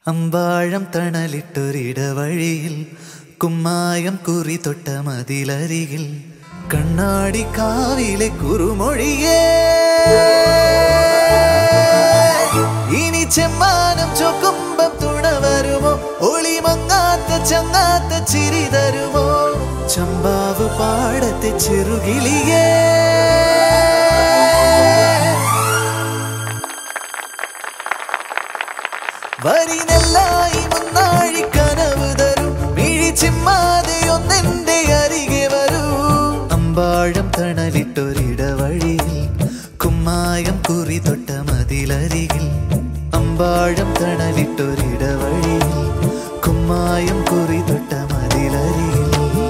അമ്പാഴം തണലിട്ടൊരിടവഴിയിൽ കുമ്മായം കുറി തൊട്ട മതിലരികിൽ കണ്ണാടി കാവിലെ കുറുമൊഴിയേ ഇനി ചെമ്മാനം ചൊക്കുമ്പം തുണ വരുമോ ഒളിമങ്ങാത്ത ചങ്ങാത്ത ചിരി തരുമോ ചമ്പാവ് പാടത്തെ ചെറുകിളിയേ വരി നെല്ലായി മുന്നാഴി കനവ് തരും മിഴി ചിമ്മാതെ ഒന്നെന്റെ അരികെ വരൂ അമ്പാഴം തണലിട്ടൊരിടവഴിയിൽ കുമ്മായം കുറി തൊട്ട മതിലരികിൽ അമ്പാഴം തണലിട്ടൊരിടവഴിയിൽ കുമ്മായം കുറി തൊട്ട മതിലരികിൽ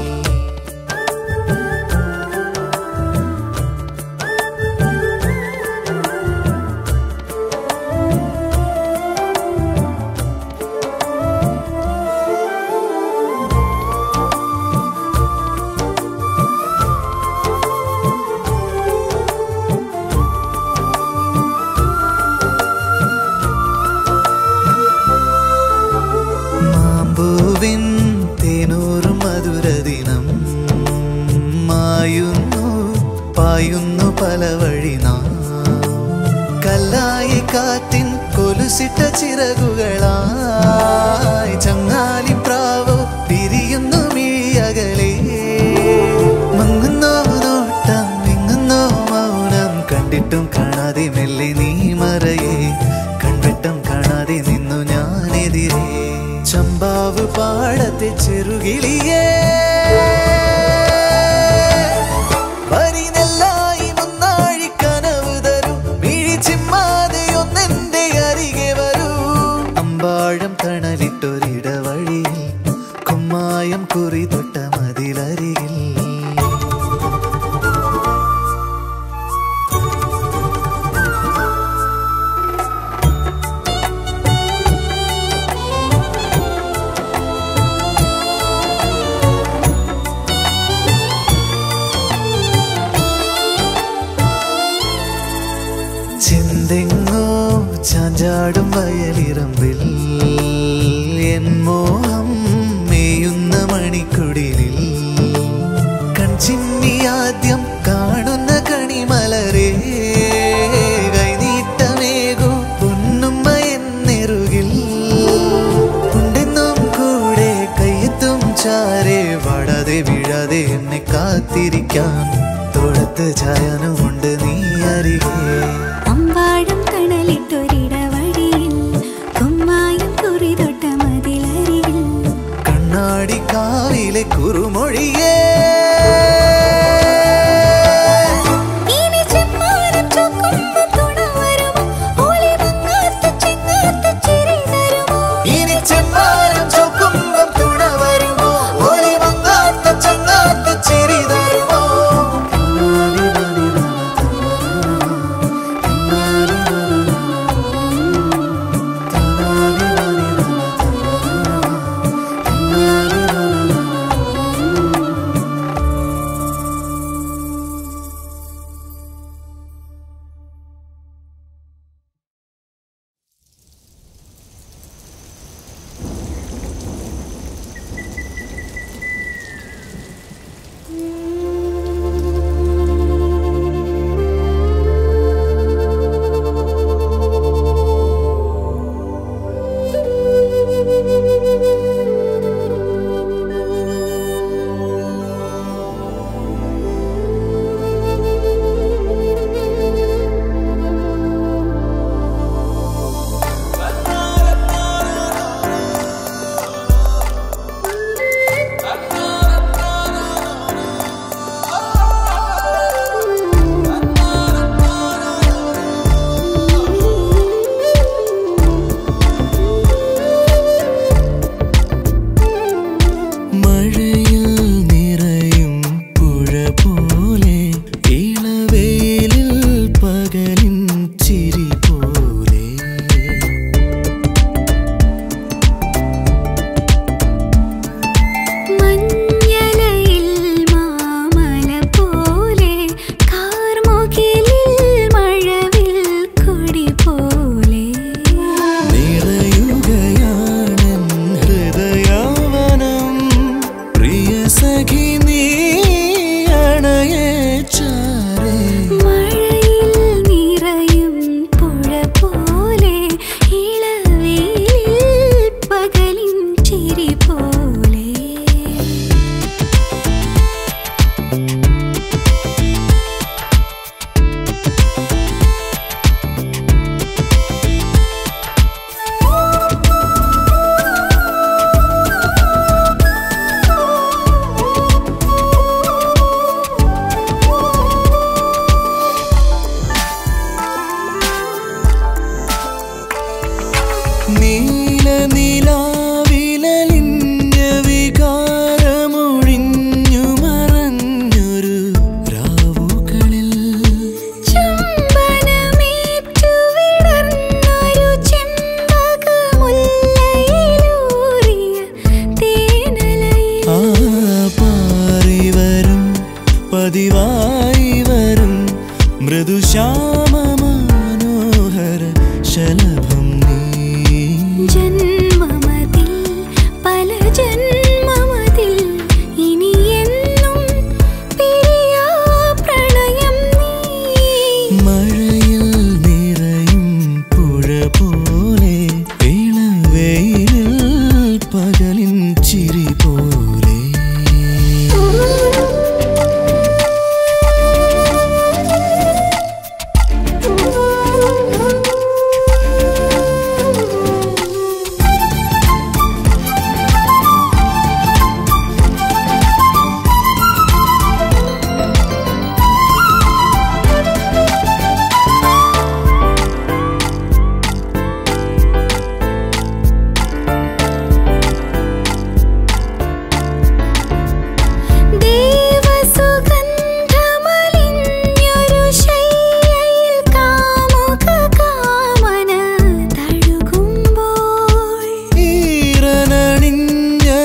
മാമ്പൂവിൻ തേനൂറും മധുരദിനം മായുന്നു പായുന്നു പല വഴി നാം കല്ലായി കാറ്റിൻ കൊലുസിട്ട ചിറകുകളായി ചങ്ങാലി പ്രാവോ പിരിയുന്നു മിഴിയകലേ മങ്ങുന്നോ നോട്ടം വിങ്ങുന്നോ മൗനം കണ്ടിട്ടും കാണാതെ മെല്ലെ നീ മറയേ കൺവെട്ടം കാണാതെ നിന്നു ഞാനെതിരെ ചമ്പാവ് പാടത്തെ ചെറുകിളിയേ വരി നെല്ലായി മുന്നാഴി കനവ് തരും മിഴി ചിമ്മാതെ ഒന്നെന്റെ അരികെ വരൂ അമ്പാഴം തണലിട്ടൊരിടവഴിയിൽ കുമ്മായം കുറി തൊട്ട മതിലരികിൽ ചിന്തെങ്ങോ ചാഞ്ചാടും വയലിറമ്പിൽ എൻ മോഹം മേയുന്ന മണിക്കുടിലിൽ കൺചിമ്മി ആദ്യം കാണുന്ന കണിമലരേ കൈനീട്ടമേകൂ പൊന്നുമ്മ എന്നെറുകിൽ ഉണ്ടെന്നും കൂടെ കയ്യെത്തും ചാരെ വടാതെ വീഴാതെ എന്നെ കാത്തിരിക്കാൻ തോളത്ത് ചായനുമുണ്ട് നീ അരികെ അമ്പാഴം തണലിട്ടൊരിടവഴിയിൽ കുമ്മായം കുറി തൊട്ട മതിലരികിൽ കണ്ണാടി കാവിലെ കുറുമൊഴിയേ ഇനി ചെമ്മാനം ചൊക്കുമ്പം തുണ വരുമോ ഒളിമങ്ങാത്ത ചെങ്ങാത്ത ചിരി തരുമോ ഇനി ചെമ്മാനം ചൊക്കുമ്പം തുണ വരുമോ ഒളിമങ്ങാത്ത ചങ്ങാത്ത ചിരി തരുമോ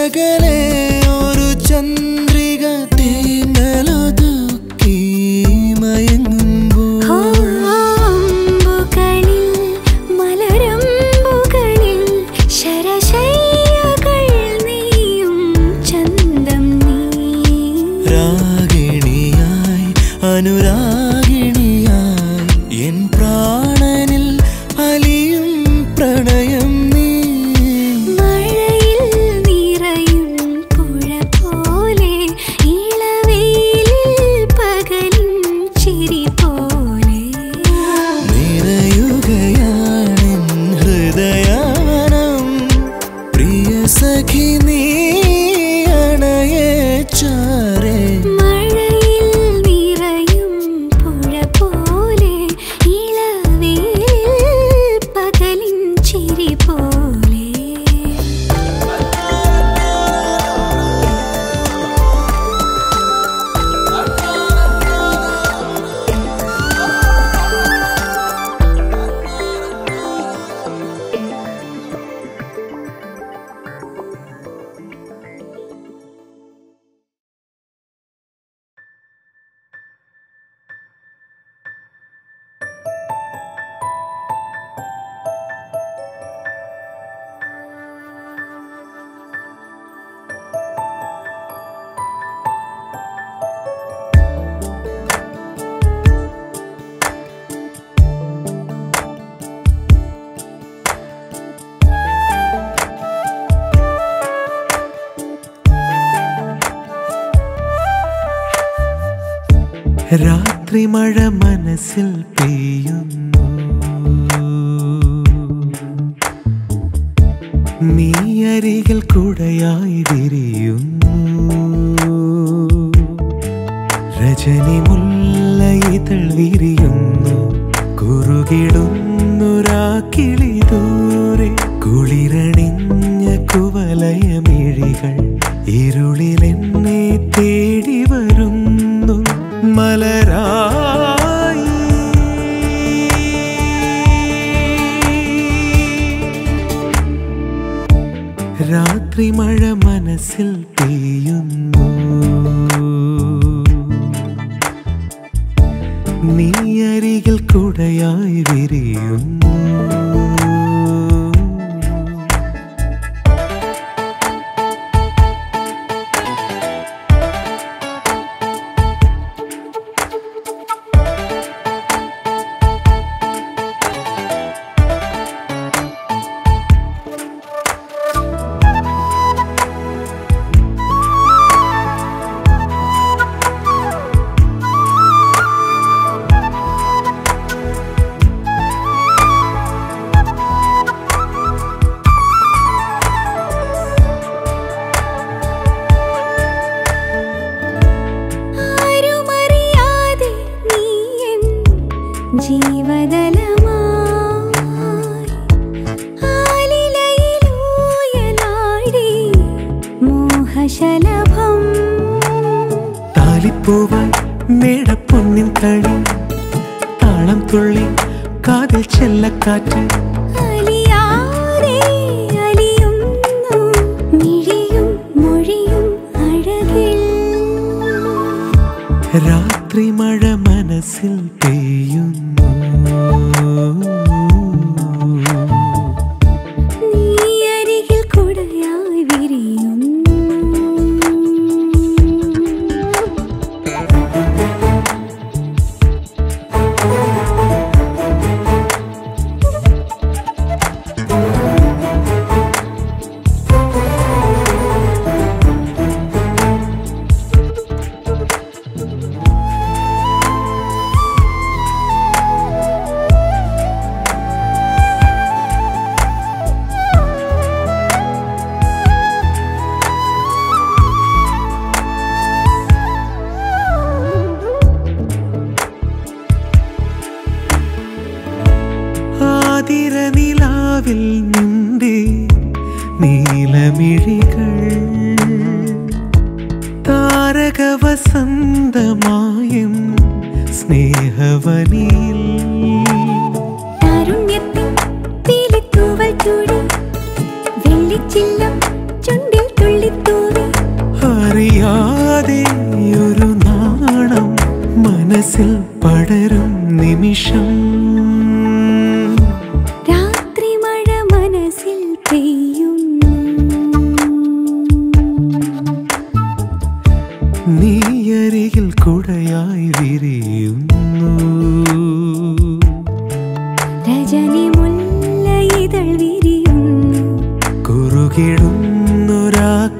അകലെ ഒരു ചന്ദ്രിക തേങ്ങലൊതുക്കി മയങ്ങുമ്പോൾ അമ്പുകളിൽ മലരമ്പുകളിൽ ശരശയ്യകൾ നീയും ചന്തം നീ രാഗിണിയായി അനുരാഗിണിയായി എൻ പ്രാണനിൽ അലിയും പ്രണയം നീ മഴയിൽ നിറയും പുഴ പോലെ ഇളവെയിലിൽ പകലിൻ ചിരി പോലെ നിറയുകയാണെൻ ഹൃദയവനം പ്രിയ സഖി നീ അണയെ ചാരേ മഴയിൽ നിറയും പുഴ പോലെ ഇളവെയിലിൽ പകലിൻ ചിരി പോലെ രാത്രി മഴ മനസ്സിൽ പെയ്യുന്നു നീ അരികിൽ കുടയായി വിരിയുന്നു രജനി മുല്ല ഇതൾ വിരിയുന്നു കുറുകിടുന്നു രാക്കിളി ദൂരെ കുളിരണിഞ്ഞ കുവലയമിഴികൾ ഇരുളിലെന്നെ തേടി വരുന്നു മലരായി രാത്രി മഴ മനസ്സിൽ പെയ്യുന്നു നീ അരികിൽ കുടയായി വിരിയുന്നു ആരുമറിയാതെ നീ എൻ ജീവതലമായി ആലിലയിലൂയലാടി മോഹശലഭം താലിപ്പൂവായി മേടപ്പൊന്നിൻ കളി താളം തുള്ളി കാതിൽ ചെല്ലക്കാറ്റ് അലിയാതെ അലിയുന്നു മിഴിയും മൊഴിയും അഴകിൽ രാത്രി മഴ മനസ്സിൽ പെയ്യുന്നു നീ അരികിൽ കുടയായി വിരിയുന്നു ആതിര നിലാവിൽ നിന്റെ നീലമിഴികൾ താരക വസന്തമായും സ്നേഹവനിയിൽ താരുണ്യത്തിൻ പീലിത്തൂവൽ ചൂടി വെള്ളിച്ചില്ലം ചുണ്ടിൽ തുള്ളിത്ത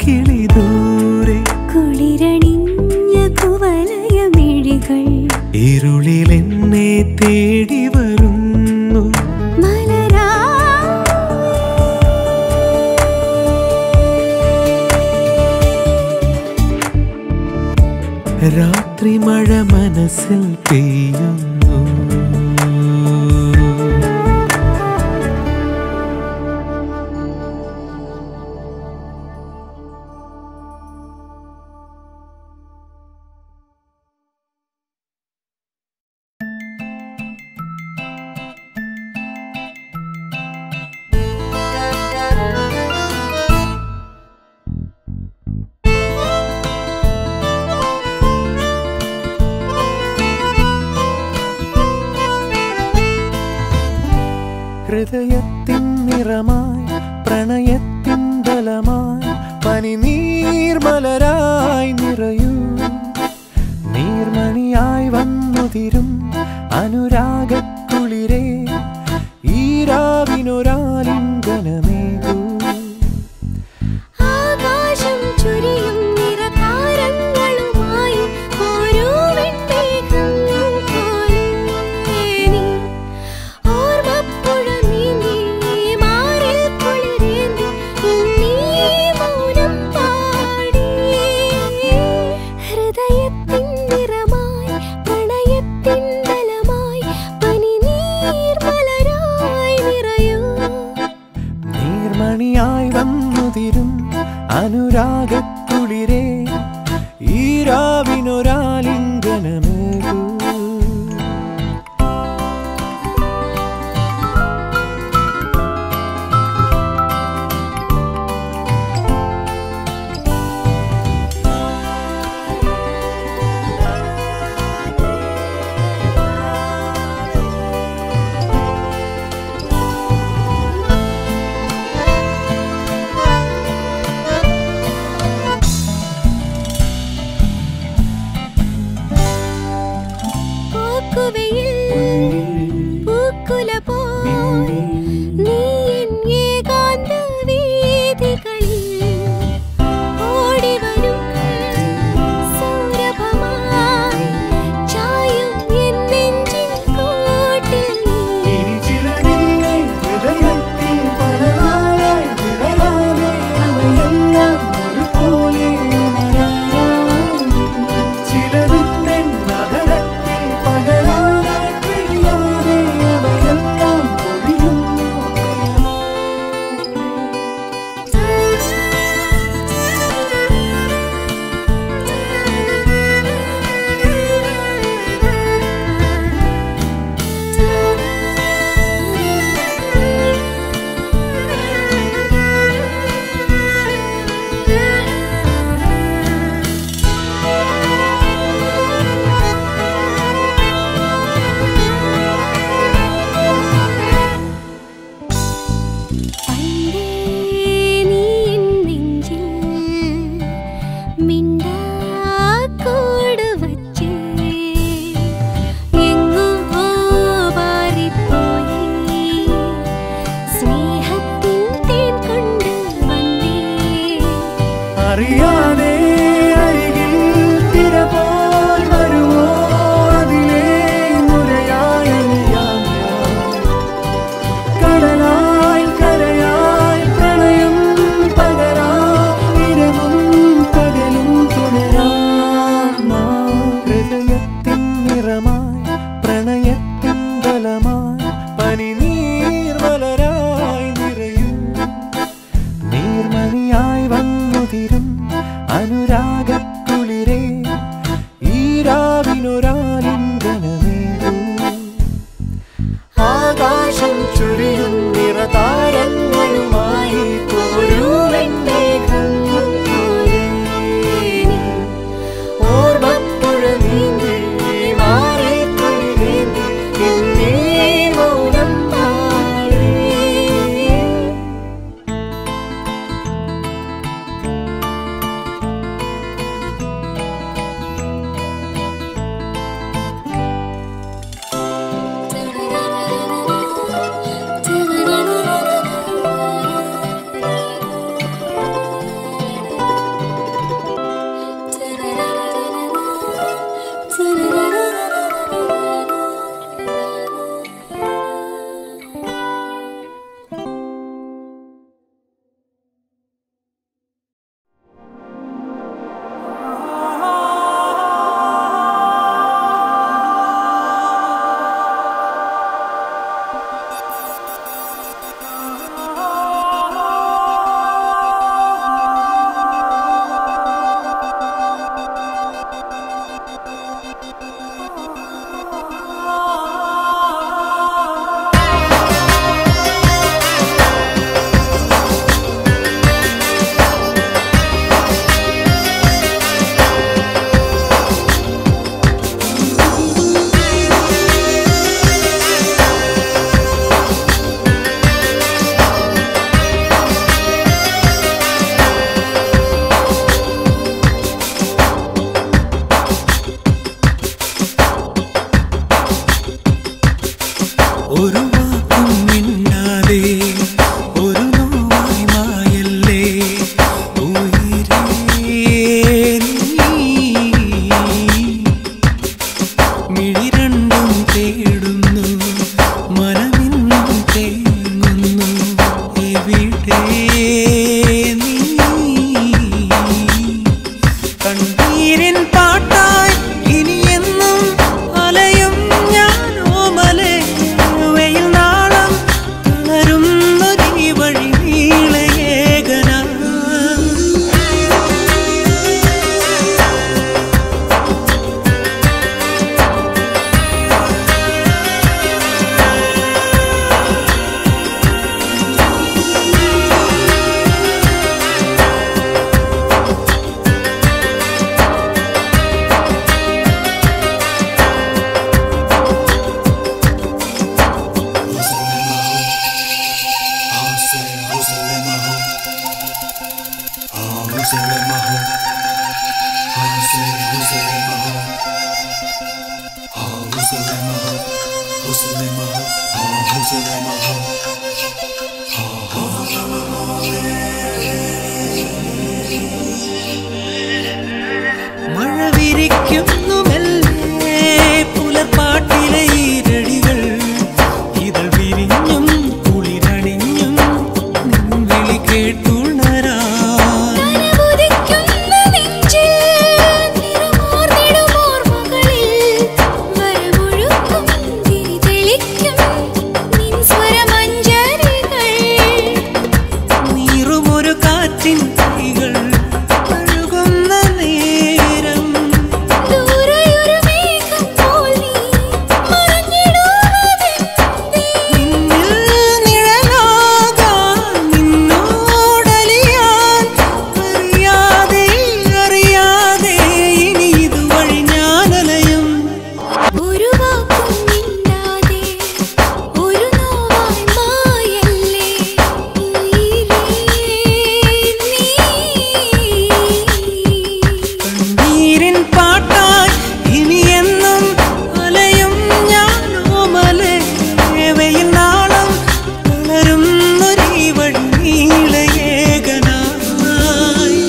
കിളി ദൂരെ കുളിരണിഞ്ഞ കുവലയമിഴികൾ ഇരുളിൽ എന്നെ തേടി വരുന്നു മലരാ രാത്രി മഴ മനസ്സിൽ പെയ്യുന്നു ഹൃദയത്തിൻ നിറമായി പ്രണയത്തിൻ ബലമായി പനി നീർമലരായി നിറയൂ നീർമണിയായി വന്നുതിരും അനുരാഗക്കുളിരേ ഈരാവിനൊരാലിംഗനമേകൂ ആകാശം ചുരിയും നിറതാരങ്ങളുമായി ഓരോ വെൺമേഘം പോലെ നീ ഓർമ്മപ്പുഴ നീന്തി മാറിൽ കുളിരേന്തി നീ മൗനം പാടി ഹൃദയത്തിൻ നിറമായി പ്രണയത്തിൻ ബലമായി പനി നീർമലരായി നിറയൂ നീർമണിയായി വന്നുതിരും അനുരാഗക്കുളിരേ ഈരാവിനൊരാലിംഗനമേകൂ പൂക്കുവയിൽ പൂക്കുല പോൽ നീ എൻ ഏകാന്ത വീഥികളിൽ ഓടിവരും സൗരഭമായി ചായും എൻ നെഞ്ചിൻ കൂട്ടിൽ നീ പണ്ടേ നീ എൻ നെഞ്ചിൽ മിണ്ടാക്കൂട് വച്ച് എങ്ങോ പാറിപ്പോയി സ്നേഹത്തിൻ തേൻ കൊണ്ട് വന്നേ അറിയാതെ അരികിൽ തിര പോൽ വരുമോ അതിലേ മുരയായി അലിയാം ഞാൻ. കടലായി കരയായി പ്രണയം പകരാം ഇരവും പകലും തുടരാം ഹൃദയത്തിൻ നിറമായി പ്രണയത്തിൻ ബലമായി പനി നീർമലരായി നിറയൂ നീർമണിയായി വന്നുതിരും മഴ വിരിക്കുന്നു മെല്ലെ പുലർപ്പാട്ടിലെ ഈരടികൾ ഇതൾ വിരിഞ്ഞും കുളിരണിഞ്ഞും നിൻ വിളി കേട്ടുണരാ കനവുദിക്കുന്ന നെഞ്ചിൽ നിറമാർന്നിടും ഓർമ്മകളിൽ വരമൊഴുക്കും തിരിതെളിക്കും നിൻ സ്വരമഞ്ജരികൾ നീറുമൊരു കാറ്റിൻ കൈകൾ കഴുകുന്ന നേരം ദൂരെയൊരു മേഘം പോൽ നീ മറഞ്ഞിടുന്നതെന്തേ നിന്നിൽ നിഴലാകാൻ നിന്നോടലിയാൻ അറിയാതെ അറിയാതെ ഇനി ഇതുവഴി ഞാനലയും ഒരു വാക്കും മിണ്ടാതെ ഒരു നോവായി മായല്ലേ ഉയിരേ നീ കണ്ണീരിൻ പാട്ടായി ഇനി എന്നും അലയും ഞാനോ മലവേവയിൽ നാളം വളരുന്നൊരീ വഴി നീളയേകനായി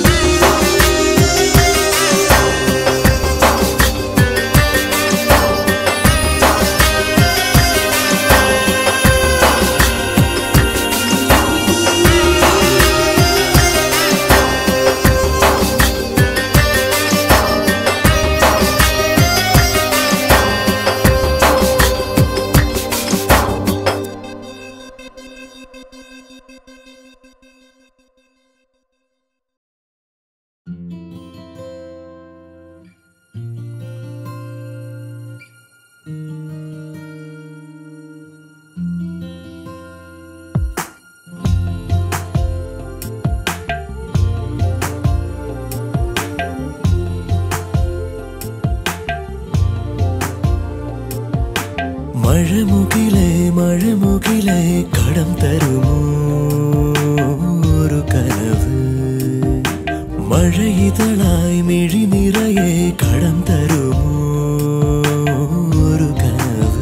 മഴമുകിലെ മഴമുകിലെ കടം തരുമോ ഒരു കനവ് മഴയിതളായി മിഴി നിറയെ കടം തരുമോ ഒരു കനവ്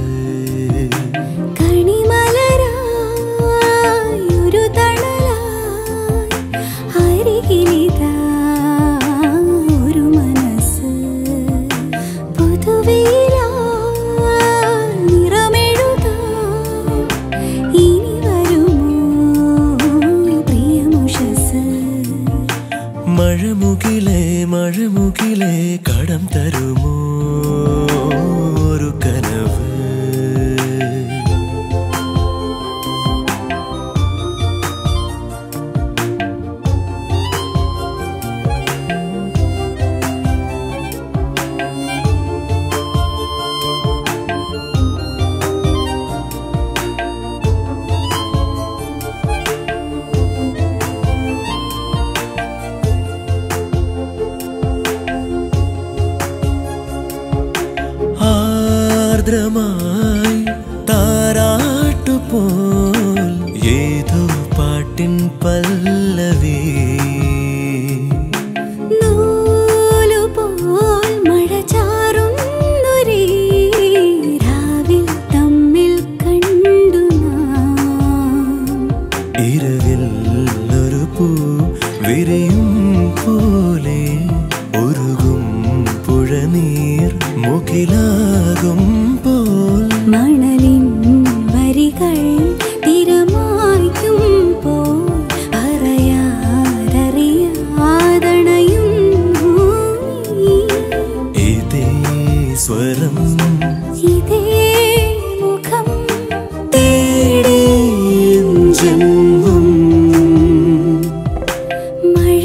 കണിമലരായി ഒരു തണലായി അരികിലിതാ ഒരു മനസ്സ് പുതുവെയിലായി നിറമെഴുതാം ഇനി വരുമോ പ്രിയമുഷസ് മഴമുകിലെ മഴമുകിലെ കടം തരുമോ ഒരു കനവ് ആർദ്രമായി താരാട്ടുപോൽ ഏതോ പാട്ടിൻ പല്ലവി നൂലുപോൽ മഴ ചാറുന്നൊരേ രാവിൽ തമ്മിൽ കണ്ടു നാം ഇരവിൽ ഒരു പൂ വിരിയും പോലെ ഒരുകും പുഴനീർ മുകിലാകും പോൽ മണലിൻ വരികൾ തിരമായ്ക്കും പോൽ അറിയാതറിയാതണയും നീ. ഇതേ സ്വരം ഇതേ മുഖം തേടി എൻ ജന്മം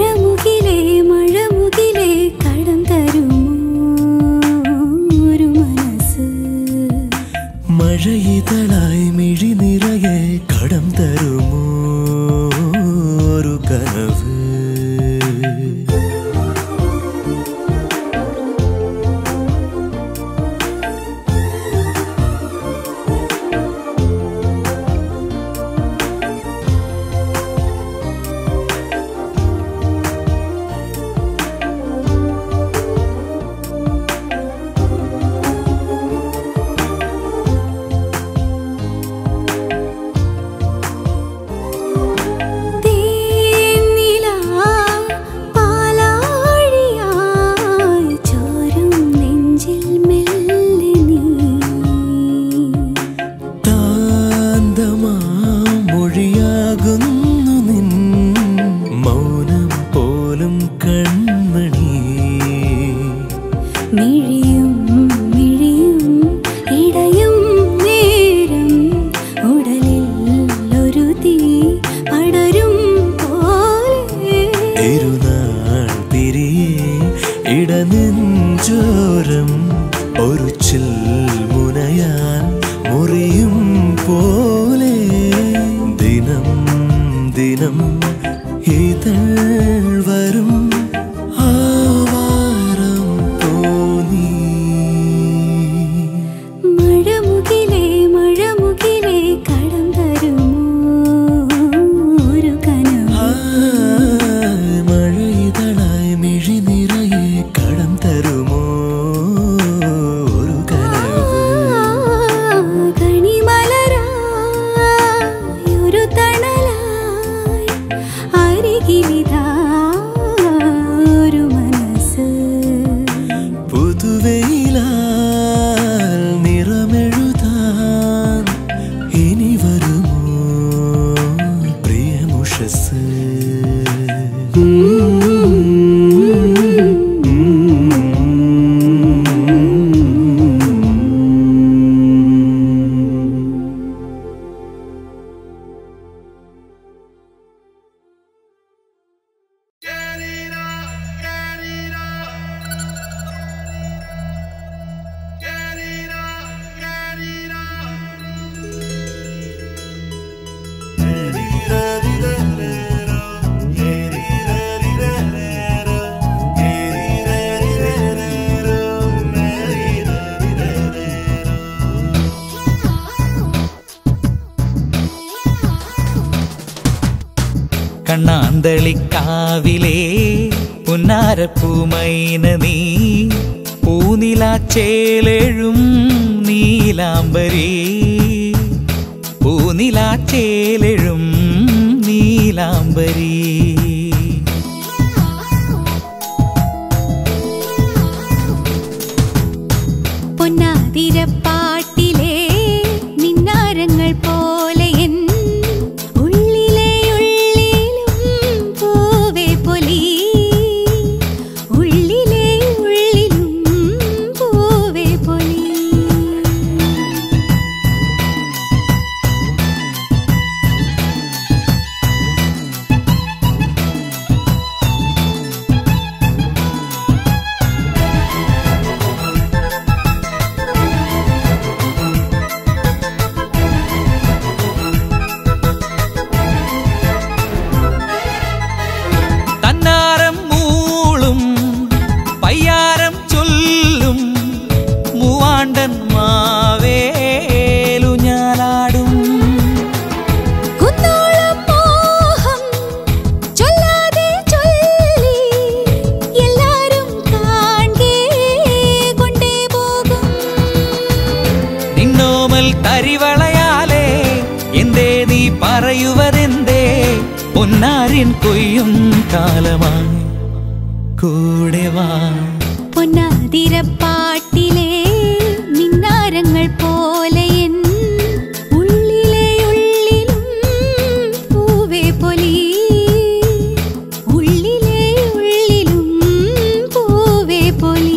മഴമുകിലേ മഴമുകിലേ കടം തരുമോ ഒരു കൺമണി മിഴിയും മിഴിയും ഇടയും നേരം ഉടലിൽ ഒരു തീ പടരും പോലെ തിരുനാൾ പിരിയെ ഇടനെഞ്ചോരം ഒരു ചിൽമുനയാൻ മുറിയും പോലെ ദിനം ദിനം ഇതൾ വരും ആവാരം തോന്നി മഴമുകിലേ മഴമുകിലേ കടം തരുമോ ഒരു കനവ് മഴയിതളായി മിഴി നിറയെ കടം തരുമോ ഒരു കനവ് കണിമലരായി ഒരു തണലായി അരികിലിതാ ഒരു മനസ്സ് പുതുവെയിലാൽ നിറമെഴുതാൻ ഇനി വരുമോ പ്രിയമുഷസ് കണ്ണാന്തളിക്കാവിലെ പുന്നാരപ്പൂമൈന നീ പൂനിലാച്ചേലെഴും നീലാംബരി പൂനിലാച്ചേലെഴും നീലാംബരി പൊന്നാതിരപ്പാട്ടിലെ മിന്നാരങ്ങൾ പോലെ എൻ ഉള്ളിലെ ഉള്ളിലും പൂവേ പൊലി ഉള്ളിലെ ഉള്ളിലും പൂവേ പൊലി തന്നാരം മൂളും പയ്യാരം ചൊല്ലും മൂവാണ്ടൻ മാവേലു ഞാലാടും കുന്നോളം മോഹം ചൊല്ലാതെ ചൊല്ലി എല്ലാരും കാൺകേ കൊണ്ടേ പോകും നിന്നോമൽ തരിവളയാലേ എന്തേ നീ പറയുവതെന്തേ പൊന്നാരിൻ കൊയ്യും കാലമായി കൂടെ വാ പൊന്നാതിരപ്പാട്ടിലെ മിന്നാരങ്ങൾ പോലെ എൻ ഉള്ളിലെ ഉള്ളിലും പൂവേ പൊലി ഉള്ളിലെ ഉള്ളിലും പൂവേ പൊലി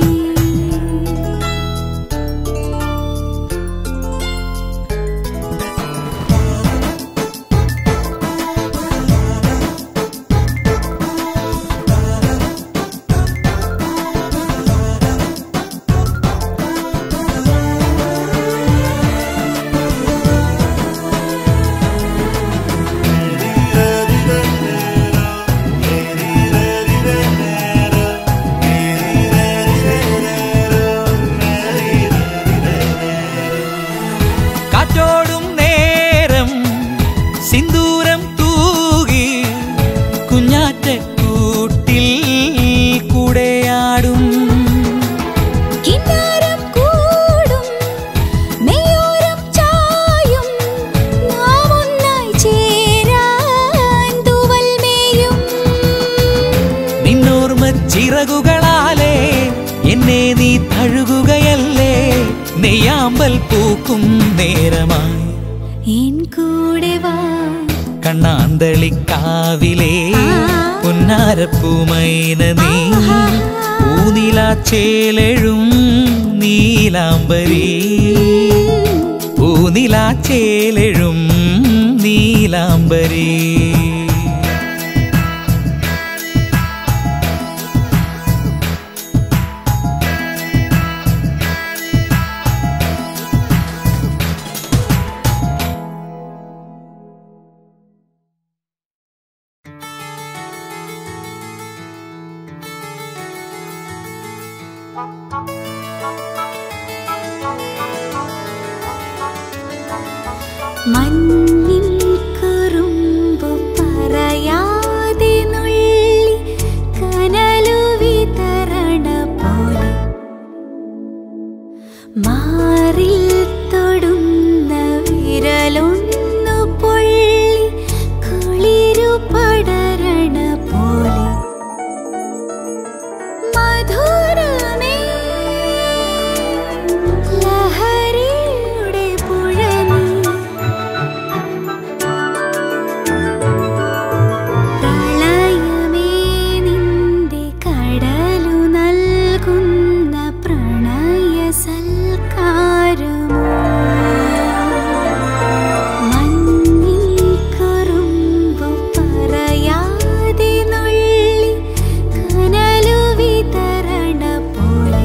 കാറ്റോടും നേരം സിന്ദൂരം തൂകി കുഞ്ഞാറ്റക്കൂട്ടിൽ കൂടെയാടും കിന്നാരം കൂടും മെയ്യോരം ചായും നാം ഒന്നായി ചേരാൻ തൂവൽ മേയും നിന്നോർമ്മ ചിറകുകളാലേ എന്നെ നീ തഴുകുകയല്ലേ നെയ്യാമ്പൽ പൂക്കും നേരമായി എൻ കൂടെ വാ കണ്ണാന്തളിക്കാവിലേ പുന്നാരപ്പൂമൈന നീ പൂനിലാച്ചേലെഴും നീലാംബരി പൂനിലാച്ചേലെഴും നീലാംബരി മഞ്ഞിൽ കുറുമ്പു പറയാതെ നുള്ളി കനലു വിതരണ പോലെ മാറിൽ തൊടുന്ന വിരലൊന്നു പൊള്ളി കുളിരു പടരണ പോലെ മധുരമേ ലഹരിയുടെ പുഴനീ പ്രളയമേ നിന്റെ കടലു നൽകുന്ന പ്രണയ സൽക്കാരമോ മഞ്ഞിൽ കറുമ്പു പറയാതെ നുള്ളി കനലു വിതരണ പോലെ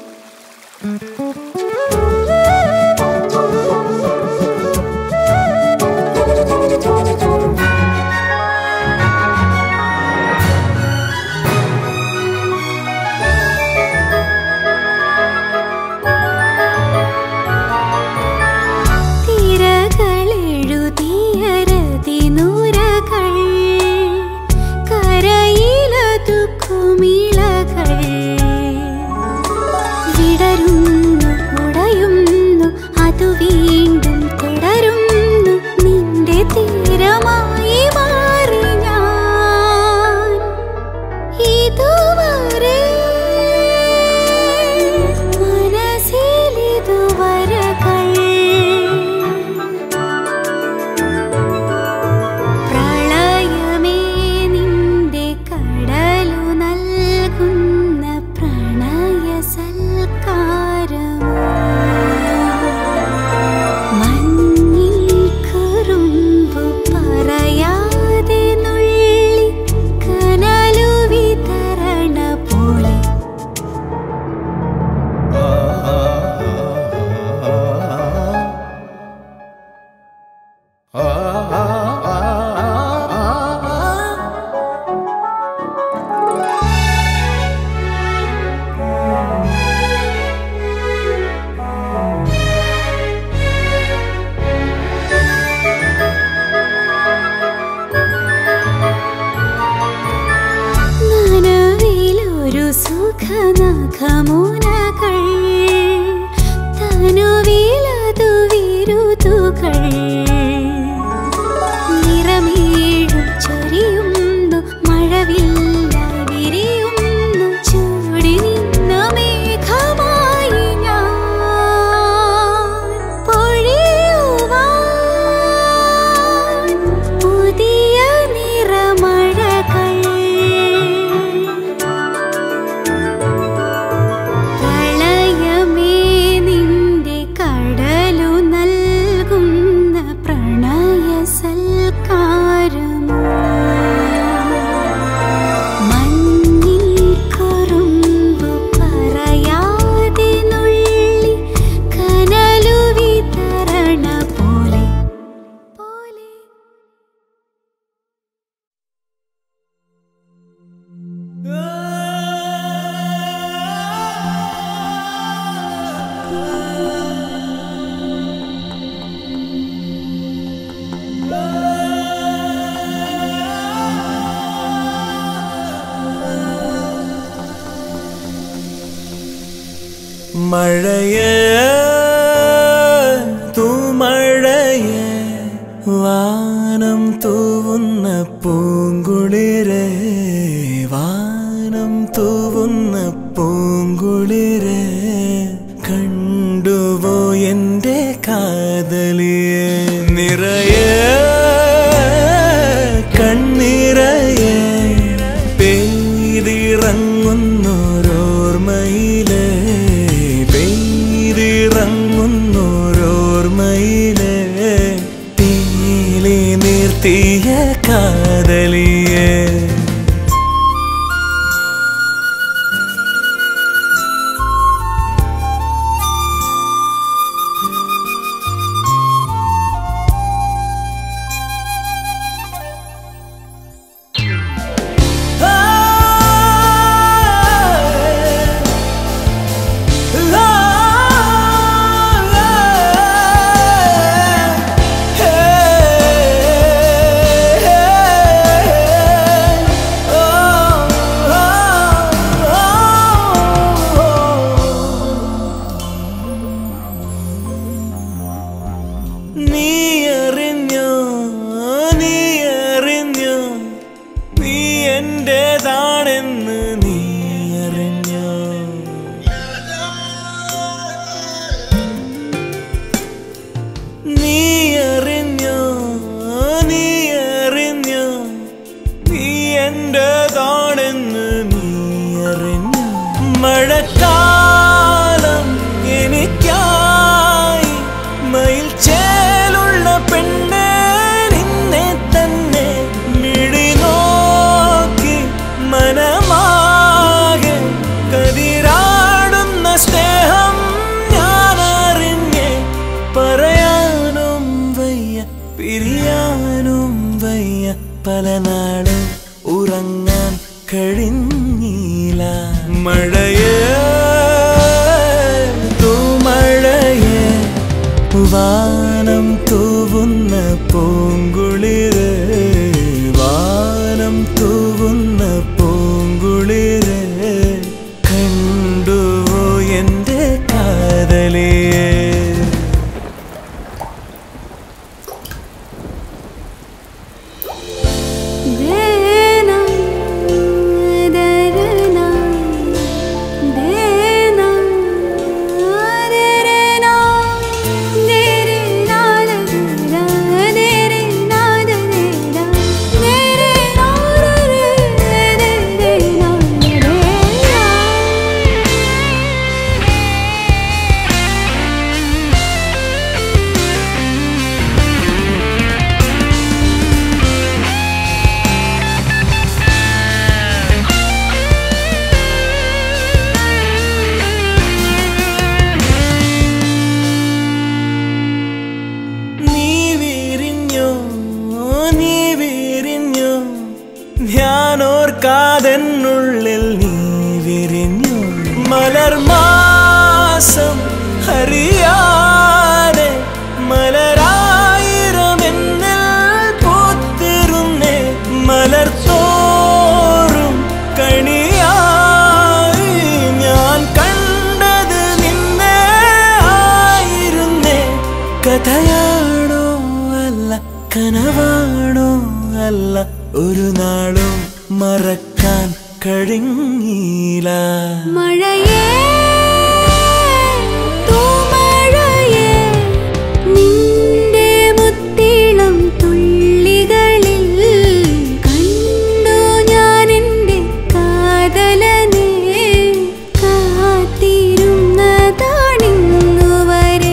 തിരകളെഴുതിയ രതിനുരകൾ കരയിലതു കുമിളകൾ വിടരുന്നു ഉടയുന്നു അതു വീണ്ടും തുടരുന്നു നിന്റെ തീരമായി മാറി ഞാൻ ഇതുവരെ മനസ്സിലിതുവരകൾ പ്രളയമേ നിന്റെ കടലു നൽകുന്ന പ്രണയ സൽക്കാരമോ മഞ്ഞിൽ കറുമ്പു പറയാതെ നുള്ളി കനലു വിതരണ പോലെ നനവിലൊരു സുഖനഖമുനകൾ തനുവിലതു വിരുതുകൾ നിറമേഴും ചൊരിയുന്നു മഴവില്ലായി വിരിയുന്നു ചൂടി നിന്ന മേഘമായി ഞാൻ പൊഴിയുവാൻ പുതിയ നിറമഴകൾ പ്രളയമേ നിന്റെ കടലു നൽകുന്ന പ്രണയ സൽക്കാരമോ മഞ്ഞിൽ കറുമ്പു പറയാതെ നുള്ളി കനലു വിതരണ പോലെ പോലെ മഴയേ തൂമഴയേ വാനം തൂവുന്ന പൂങ്കുളിരേ വാനം തൂവുന്ന പൂങ്കുളിരേ കണ്ടുവോ എന്റെ കാതലിയെ നിറയെ പെയ്തിറങ്ങുന്നോരോർമ്മയിലെ പെയ്തിറങ്ങുന്നോരോർമ്മയിലെ തീലി നിർത്തിയ കാതലിയേ നീ അറിഞ്ഞോ നീ അറിഞ്ഞോ നീ എന്റേതാണെന്ന് നീ അറിഞ്ഞോ നീ അറിഞ്ഞോ നീ അറിഞ്ഞോ നീ എന്റേതാണെന്ന് നീ അറിഞ്ഞോ മഴക്കാലം എനിക്കായി മയിൽ ചേലുള്ള പെണ്ണെ നിന്നെ തന്നെ മിഴി നോക്കി മനമാകെ കതിരാടുന്ന സ്നേഹം ഞാൻ അറിഞ്ഞേ പറയാനും വയ്യ പിരിയാനും വയ്യ പല നാളും ഉറങ്ങാൻ കഴിഞ്ഞില്ല മഴയേ തൂമഴയേ വാനം തൂവുന്ന പൂങ്കുളിര് വാനം തൂവുന്ന പൂങ്കുളിര് കണ്ടുവോ എന്റെ കാതലിയേ ദേനാ ദരനാ ദേനാ ദരനാ ദേരനാ ദരനാ ദേരനാ ദരനാ ദേരനാ ദരനാ നീ വിരിഞ്ഞോ നീ വിരിഞ്ഞോ ഞാനോർക്കാതെന്നുള്ളിൽ നീ വിരിഞ്ഞു മലർമാസം അറിയാതെ മലരായിരം എന്നിൽ പൂത്തിരുന്നേ മലർത്തോറും കണിയായി ഞാൻ കണ്ടത് നിന്നെ ആയിരുന്നേ കഥയാണോ അല്ല കനവാണോ അല്ല ഒരു നാളും മറക്കാൻ കഴിഞ്ഞില്ല മഴയേ തൂമഴയേ നിന്റെ മുത്തിളം തുള്ളികളിൽ കണ്ടു ഞാൻ എൻ്റെ കാതലനെ കാത്തിരുന്നതാണിന്നു വരെ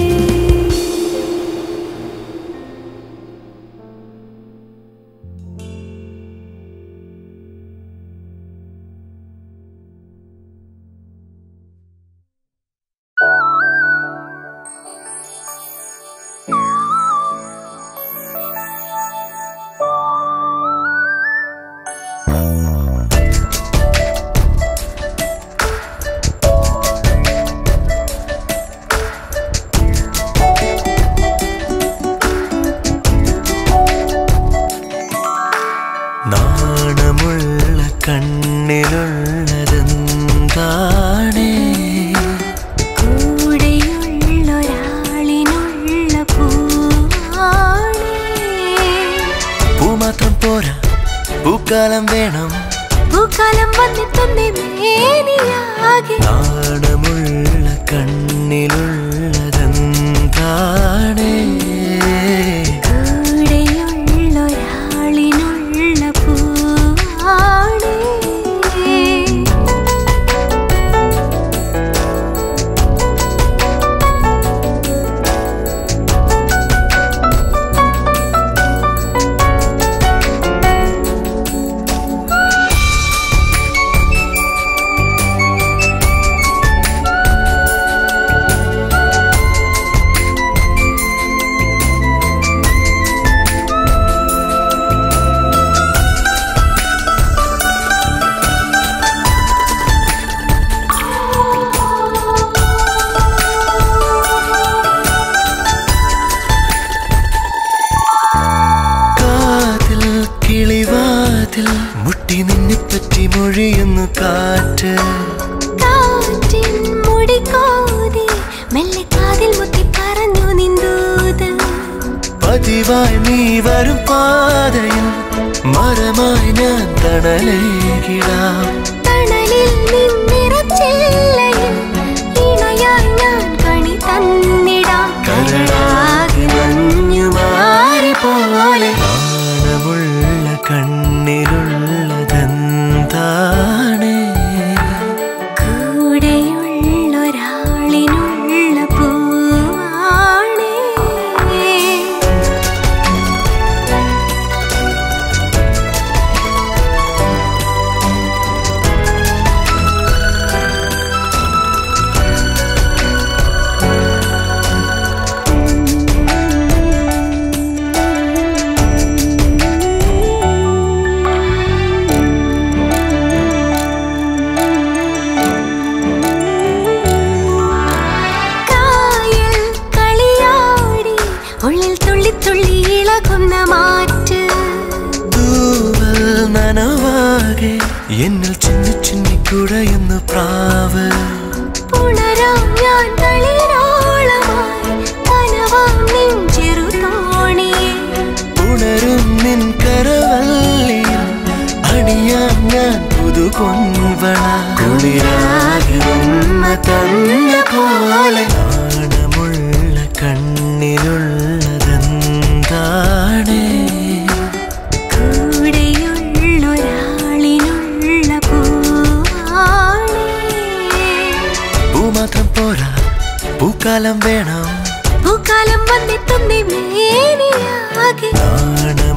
നാണമുള്ള കണ്ണിലുള്ളതെന്താണേ കൂടെയുള്ളൊരാളിനുള്ള പൂവാണേ പൂ മാത്രം പോരാ പൂക്കാലം വേണം പൂക്കാലം വന്നെത്തുന്നേ മേനിയാകെ നാണമുള്ള കണ്ണിലുള്ളതെന്താണേ കൂടെയുള്ളൊരാളിനുള്ള പൂവാണേ കാറ്റ് കാറ്റിൻ മുടിക്കോതി മെല്ലെ കാതിൽ മുത്തി പറഞ്ഞു നിന്തൂത് പതിവായി നീ വരും പാതയിൽ മരമായി ഞാൻ തണലേകിടാം തണലിൽ നിന്നിറച്ചില്ലയിൽ ഇണയായി ഞാൻ കണി തന്നിടാം കരളാകെ മഞ്ഞു മാറി പോലെ നാണമുള്ള കണ്ണിലുള്ളതെന്താണ് കൂടെയുള്ളൊരാളിനുള്ള പൂവാണേ കായൽ കളിയാടി ഉള്ളിൽ തുള്ളി തുള്ളി ഇളകുന്ന മാറ്റ് തൂവൽ നനവാകെ എന്നിൽ ചിന്നി ചിന്നി കുടയുന്നു പ്രാവ് പുണരാം ഞാൻ തളിരോളമായി കനവാം നിൻ ചെറുതോണിയെ ഉണരും നിൻ കരവല്ലിയിൽ അണിയാൻ ഞാൻ പുതു പൊൻവള കുളിരാകുന്ന തന്ന പോലെ നാണമുള്ള കണ്ണിലുള്ളതെന്താണ് കൂടെയുള്ളൊരാളിനുള്ള പൂവാണേ പൂ മാത്രം പോരാ പൂക്കാലം വേണം പൂക്കാലം വന്നെത്തുന്നേ മേനിയാകെ നാണം